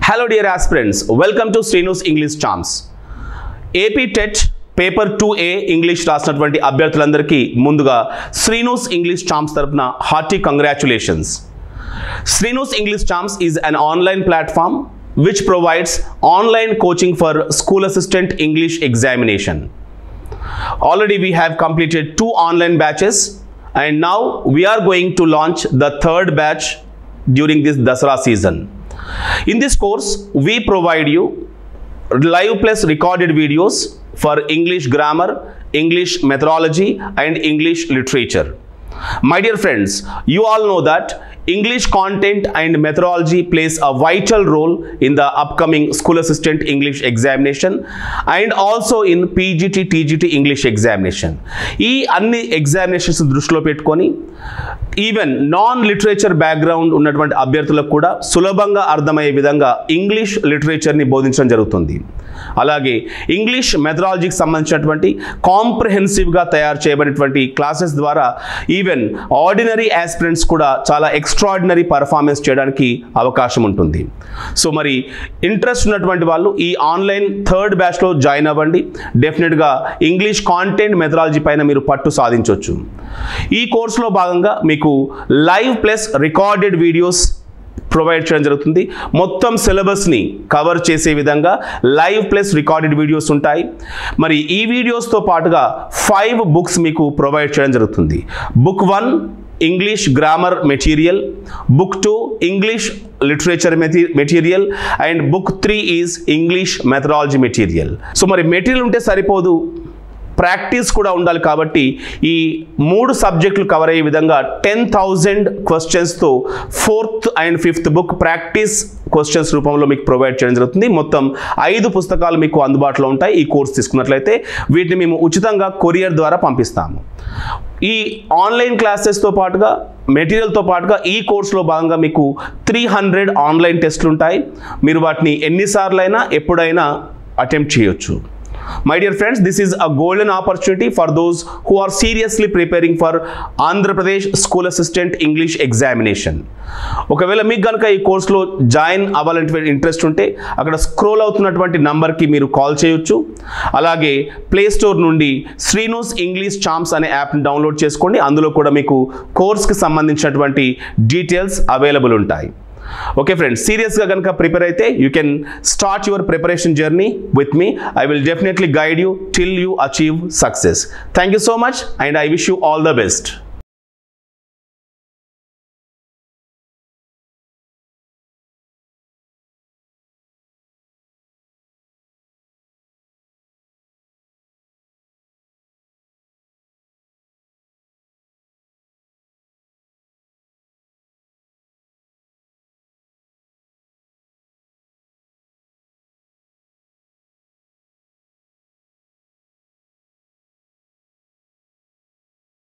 Hello dear aspirants, welcome to Srinu's English Charms. AP TET paper two A English రాసినటువంటి అభ్యర్థులందరికీ ముందుగా Srinu's English Charms తరపున hearty congratulations Srinu's English Charms is an online platform which provides online coaching for school assistant English examination already we have completed two online batches and now we are going to launch the third batch during this dasara season in this course we provide you live plus recorded videos for english grammar english methodology and english literature my dear friends you all know that english content and methodology plays a vital role in the upcoming school assistant english examination and also in pgt tgt english examination ఈ అన్ని examinations దృష్టిలో పెట్టుకొని even non literature background ఉన్నటువంటి అభ్యర్థులకు కూడా సులభంగా అర్థమయ్యే విధంగా ఇంగ్లీష్ లిటరేచర్ని బోధించడం జరుగుతుంది అలాగే ఇంగ్లీష్ మెథడాలజీకి సంబంధించినటువంటి కాంప్రహెన్సివ్గా తయారు చేయబడినటువంటి క్లాసెస్ ద్వారా ఈవెన్ ఆర్డినరీ ఆస్పిరెంట్స్ కూడా చాలా ఎక్స్ట్రాడినరీ పర్ఫార్మెన్స్ చేయడానికి అవకాశం ఉంటుంది సో మరి ఇంట్రెస్ట్ ఉన్నటువంటి వాళ్ళు ఈ ఆన్లైన్ థర్డ్ బ్యాచ్లో జాయిన్ అవ్వండి డెఫినెట్గా ఇంగ్లీష్ కాంటెంట్ మెథడాలజీ పైన మీరు పట్టు సాధించవచ్చు ఈ కోర్సులో భాగంగా మీకు live plus recorded videos provide చేయడం జరుగుతుంది మొత్తం సిలబస్ని కవర్ చేసే విధంగా లైవ్ ప్లస్ రికార్డెడ్ వీడియోస్ ఉంటాయి మరి ఈ వీడియోస్తో పాటుగా ఫైవ్ బుక్స్ మీకు ప్రొవైడ్ చేయడం జరుగుతుంది book one English grammar material book two English literature material and book three is English methodology material so మరి మెటీరియల్ ఉంటే సరిపోదు ప్రాక్టీస్ కూడా ఉండాలి కాబట్టి ఈ మూడు సబ్జెక్టులు కవర్ అయ్యే విధంగా టెన్ థౌజండ్ క్వశ్చన్స్తో fourth and fifth book practice questions రూపంలో మీకు ప్రొవైడ్ చేయడం జరుగుతుంది మొత్తం ఐదు పుస్తకాలు మీకు అందుబాటులో ఉంటాయి ఈ కోర్స్ తీసుకున్నట్లయితే వీటిని మేము ఉచితంగా కొరియర్ ద్వారా పంపిస్తాము ఈ ఆన్లైన్ క్లాసెస్తో పాటుగా మెటీరియల్తో పాటుగా ఈ కోర్సులో భాగంగా మీకు త్రీ హండ్రెడ్ ఆన్లైన్ టెస్ట్లు ఉంటాయి మీరు వాటిని ఎన్నిసార్లు అయినా ఎప్పుడైనా అటెంప్ట్ చేయొచ్చు My dear friends, this is a golden opportunity for those who are seriously preparing for Andhra Pradesh School Assistant English Examination. ఒకవేళ మీకు కనుక ఈ కోర్సులో జాయిన్ అవ్వాలంటే ఇంట్రెస్ట్ ఉంటే అక్కడ స్క్రోల్ అవుతున్నటువంటి నంబర్కి మీరు కాల్ చేయొచ్చు అలాగే ప్లే స్టోర్ నుండి శ్రీనూస్ ఇంగ్లీష్ చామ్స్ అనే యాప్ని డౌన్లోడ్ చేసుకోండి అందులో కూడా మీకు కోర్స్కి సంబంధించినటువంటి డీటెయిల్స్ అవైలబుల్ ఉంటాయి ఓకే ఫ్రెండ్స్ సీరియస్గా కనుక ప్రిపేర్ అయితే you can start your preparation journey with me I will definitely guide you till you achieve success thank you so much and I wish you all the best